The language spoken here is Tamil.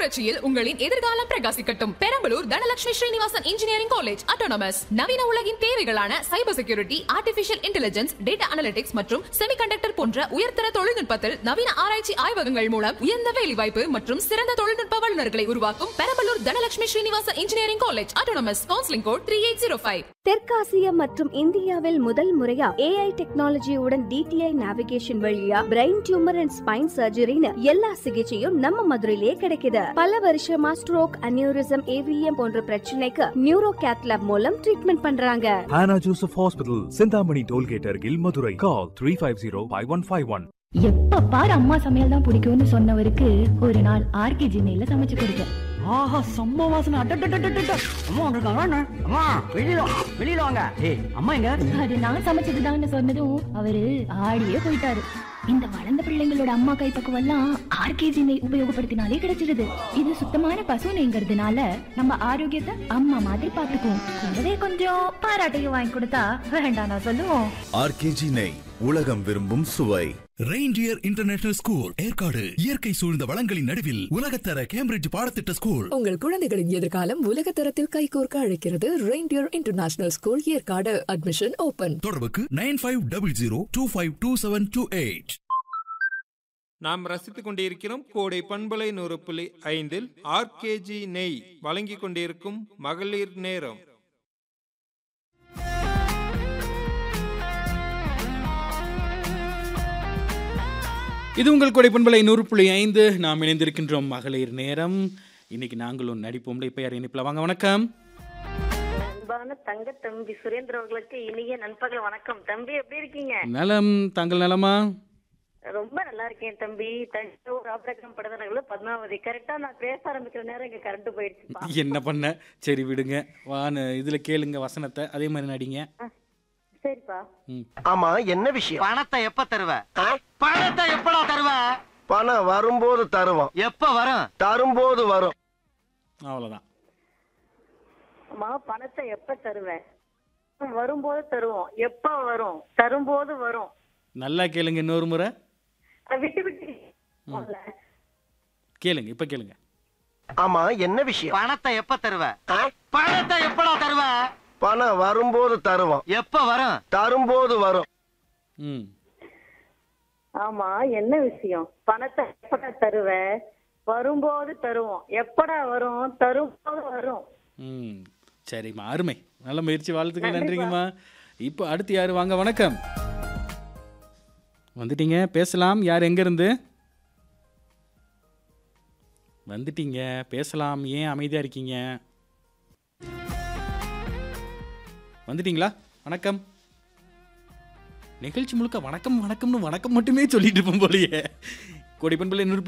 புரட்சியில் உங்களின் எதிர்காலம் பிரகாசிக்கட்டும் Perambalur Dhanalakshmi Srinivasan engineering college autonomous நவீன உலகின் தேவைகளான cyber security artificial intelligence data analytics மற்றும் செமிகண்டக்டர் போன்ற உயர்தர தொழில்நுட்பத்தில் நவீன ஆராய்ச்சி ஆய்வகங்கள் மூலம் உயர்ந்த வேலைவாய்ப்பு மற்றும் சிறந்த தொழில்நுட்ப வல்லுநர்களை உருவாக்கும் Perambalur Dhanalakshmi Srinivasan engineering college autonomous counselling code three eight zero five தெற்காசிய மற்றும் இந்தியாவில் முதல் முறையா ஏஐ டெக்னாலஜியுடன் டிடிஐ நேவிகேஷன் வழியா பிரெயின் டியூமர் அண்ட் ஸ்பைன் சர்ஜரின்னு எல்லா சிகிச்சையும் நம்ம மதுரையிலேயே கிடைக்குது பல வருஷமா ஸ்ட்ரோக் அனியூரிசம் ஏவிஎம் போன்ற பிரச்சனைக்கு நியூரோ கேத்லாப் மூலம் ட்ரீட்மெண்ட் பண்றாங்க Hannah Joseph Hospital, Sindhamani Tollgate Argil, Madurai. Call 350-5151. எப்ப பாரு அம்மா சமையல் தான் பிடிக்கும்னு சொன்னவருக்கு ஒரு நாள் ஆர்கே ஜினையில சமைச்சு கொடுத்தேன் ஆஹா செம்ம வாசனை அட்டட்டட்டட்டட்ட அம்மா ஒன்று இருக்காங்க அண்ணா. அம்மா வெளியில வா, வெளியில வாங்க ஏய் அம்மா எங்க அது நான் சமைச்சதுதான்னு சொன்னதும் அவரு ஆடியே போயிட்டாரு இந்த வளர்ந்த பிள்ளைங்களோட அம்மா கைப்பக்குவம் எல்லாம் ஆர்கேஜி நெய் உபயோகப்படுத்தினாலே கிடைச்சிருது இது சுத்தமான பசு நெய்ங்கிறதுனால நம்ம ஆரோக்கியத்தை அம்மா மாதிரி பாத்துக்குவோம் கூடவே கொஞ்சம் பாராட்டையும் வாங்கி கொடுத்தா வேண்டாம் நான் சொல்லுவோம் ஆர்கேஜி நெய் உலகம் விரும்பும் சுவை ரெயின்டியர் இன்டர்நேஷனல் ஸ்கூல் ஏற்காடு இயற்கை சூழ்ந்த வளங்களின் நடுவில் உலகத்தர கேம்பிரிட்ஜ் பாடத்திட்ட ஸ்கூல் உங்கள் குழந்தைகளின் எதிர்காலம் உலக தரத்தில் கைகோர்க்க அழைக்கிறது reindeer international school Yercaud admission open தொடர்புக்கு nine five double zero two five two seven two eight நாம் ரசித்துக் கொண்டிருக்கிறோம் கோடை பண்பலை நூறு புள்ளி ஐந்தில் ஆர்கேஜி நெய் வழங்கிக் கொண்டிருக்கும் மகளிர் நேரம் இது உங்கள் கொடை பண்பலை நூறு புள்ளி ஐந்து நாம் இணைந்திருக்கின்றோம் மகளிர் நேரம் இன்னைக்கு நாங்களும் நடிப்போம்ல இப்ப யார் இணைப்பில் வாங்க வணக்கம் அன்பான தங்க தம்பி சுரேந்திர அவர்களுக்கு இனிய நண்பகல் வணக்கம் தம்பி எப்படி இருக்கீங்க நலம் தாங்கள் நலமா ரொம்ப நல்லா இருக்கேன் தம்பி தஞ்சாவூர் ஆபரகம் படதனங்கள பத்மாவதி கரெக்டா நான் பேச ஆரம்பிக்கிற நேரம் இங்க கரண்ட் போயிடுச்சுப்பா என்ன பண்ண சரி விடுங்க வான்னு இதுல கேளுங்க வசனத்தை அதே மாதிரி நடிங்க சரிப்பா ம். ஆமா என்ன விஷயம் பணத்தை எப்ப தருவ பணத்தை எப்படா தருவ பணம் வரும்போது தருவோம் எப்ப வரும் தரும்போது வரும் அவ்வளவுதான் அம்மா பணத்தை எப்ப தருவேன் வரும்போது தருவோம் எப்ப வரும் தரும்போது வரும் நல்லா கேளுங்க இன்னொரு முறை அஹ் விட்டு விட்டு கேளுங்க இப்ப கேளுங்க ஆமா என்ன விஷயம் பணத்தை எப்ப தருவ பணத்தை எப்படா தருவ பணம் வரும்போது தருவோம் எப்ப வரும் தரும்போது வரும் ம் ஆமா என்ன விஷயம் பணத்தை எப்படா தருவ வரும்போது தருவோம் எப்படா வரும் தரும்போது வரும் ம் சரிம்மா அருமை நல்ல முயற்சி வாழ்த்துக்கள் நன்றிங்கம்மா இப்போ அடுத்து யார் வாங்க வணக்கம் வந்துட்டீங்க பேசலாம் யார் எங்கேருந்து வந்துட்டீங்க பேசலாம் ஏன் அமைதியாக இருக்கீங்க வந்துட்டீங்களா வணக்கம் நிகழ்ச்சி முழுக்க வணக்கம் வணக்கம்னு வணக்கம் மட்டுமே சொல்லிட்டு இருப்போம் போலயே கோடி பண்பலை நூறு